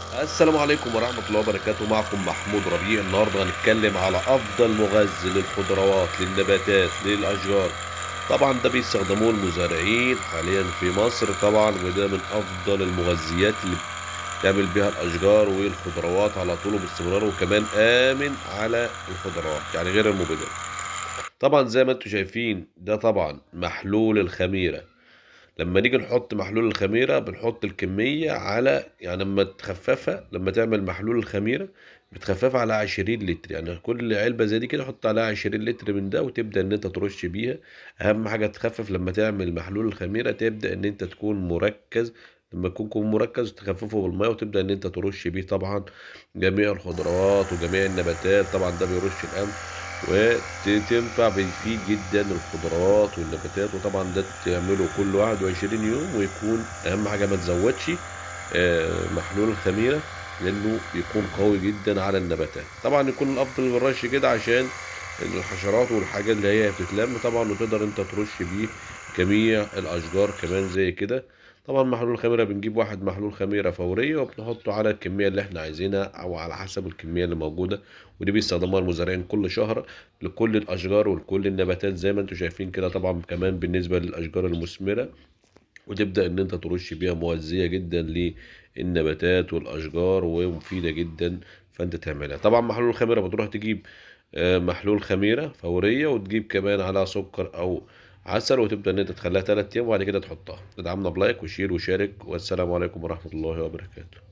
السلام عليكم ورحمة الله وبركاته معكم محمود ربيع النهاردة هنتكلم على أفضل مغذي للخضروات للنباتات للأشجار طبعا ده بيستخدموه المزارعين حاليا في مصر طبعا وده من أفضل المغذيات اللي تعمل بيها الأشجار والخضروات على طول وباستمرار وكمان آمن على الخضروات يعني غير المبيدات طبعا زي ما انتم شايفين ده طبعا محلول الخميرة لما نيجي نحط محلول الخميرة بنحط الكمية على يعني لما تخففها لما تعمل محلول الخميرة بتخففها على عشرين لتر يعني كل علبة زي دي كده حط عليها عشرين لتر من ده وتبدأ ان انت ترش بيها اهم حاجة تخفف لما تعمل محلول الخميرة تبدأ ان انت تكون مركز لما تكون تكون مركز تخففه بالمية وتبدأ ان انت ترش بيه طبعا جميع الخضروات وجميع النباتات طبعا ده بيرش القمح وتنفع فيه جدا الخضروات والنباتات وطبعا ده تعمله كل 21 يوم ويكون اهم حاجه ما تزودش آه، محلول الخميره لانه بيكون قوي جدا على النباتات طبعا يكون الافضل بالرش كده عشان الحشرات والحاجات اللي هي بتتلم طبعا وتقدر انت ترش بيه جميع الاشجار كمان زي كده طبعا محلول الخميره بنجيب واحد محلول خميره فوريه وبنحطه على الكميه اللي احنا عايزينها او على حسب الكميه اللي موجوده ودي بيستخدموها المزارعين كل شهر لكل الاشجار ولكل النباتات زي ما انتم شايفين كده طبعا كمان بالنسبه للاشجار المثمره وتبدا ان انت ترش بيها مغذيه جدا للنباتات والاشجار ومفيده جدا فانت تعملها طبعا محلول الخميره بتروح تجيب آه، محلول خميره فوريه وتجيب كمان عليها سكر او عسل وتبدا ان انت تخليها 3 ايام وبعد كده تحطها تدعمنا بلايك وشير وشارك والسلام عليكم ورحمه الله وبركاته